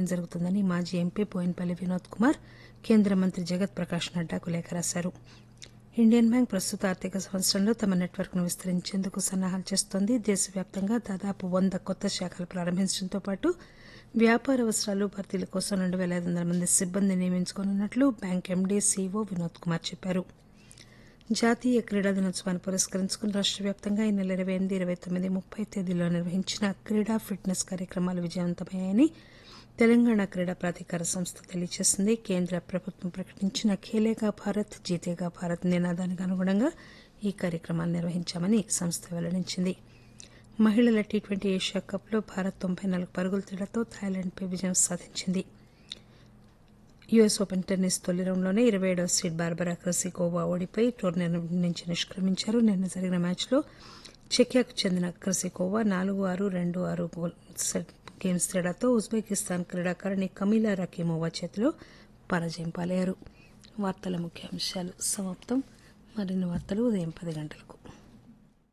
సహాయం జరుగుతుందని మాజీ ఎంపీ బోయిన్పల్లి వినోద్ కుమార్ కేంద్ర మంత్రి జగత్ ప్రకాష్ నడ్డాకు లేఖ రాశారు ఇండియన్ బ్యాంక్ ప్రస్తుత ఆర్థిక సంవత్సరంలో తమ నెట్వర్క్ను విస్తరించేందుకు సన్నాహాలు చేస్తోంది దేశవ్యాప్తంగా దాదాపు వంద కొత్త శాఖలు ప్రారంభించడంతో పాటు వ్యాపార అవసరాలు భర్తీల కోసం రెండు పేల ఐదు వందల మంది సిబ్బంది నియమించుకోనున్నట్లు bank MD CEO Vinod Kumar చెప్పారు జాతీయ క్రీడా దినోత్సవాన్ని పురస్కరించుకుని రాష్ట్ర వ్యాప్తంగా ఈ నెల ఇరవై ఎనిమిది ఇరవై తొమ్మిది ముప్పై తేదీల్లో నిర్వహించిన క్రీడా ఫిట్నెస్ కార్యక్రమాలు విజయవంతమయ్యాయని తెలంగాణ క్రీడా ప్రాధికార సంస్థ తెలియజేసింది కేంద్ర ప్రభుత్వం ప్రకటించిన ఖేలేగా భారత్ జీతేగా భారత్ నినాదానికి అనుగుణంగా ఈ కార్యక్రమాలు నిర్వహించామని సంస్థ వెల్లడించింది మహిళల టీ ట్వంటీ ఏషియా కప్లో భారత్ తొంభై నాలుగు పరుగుల తేడాతో థాయిలాండ్పై విజయం సాధించింది యుఎస్ ఓపెన్ టెన్నిస్ తొలి రౌండ్లోనే ఇరవై ఏడవ సీడ్ బార్బరా క్రసికోవా ఓడిపోయి టోర్నీ నుంచి నిష్క్రమించారు నిన్న జరిగిన మ్యాచ్లో చెకియాకు చెందిన క్రసికోవా నాలుగు ఆరు రెండు ఆరు గోల్ సెట్ గేమ్స్ తేడాతో ఉజ్బెకిస్తాన్ క్రీడాకారిణి కమిలా రకీమోవా చేతిలో పరాజయం పాలయ్యారు వార్తల ముఖ్యాంశాలు సమాప్తం మరిన్ని వార్తలు ఉదయం పది గంటలకు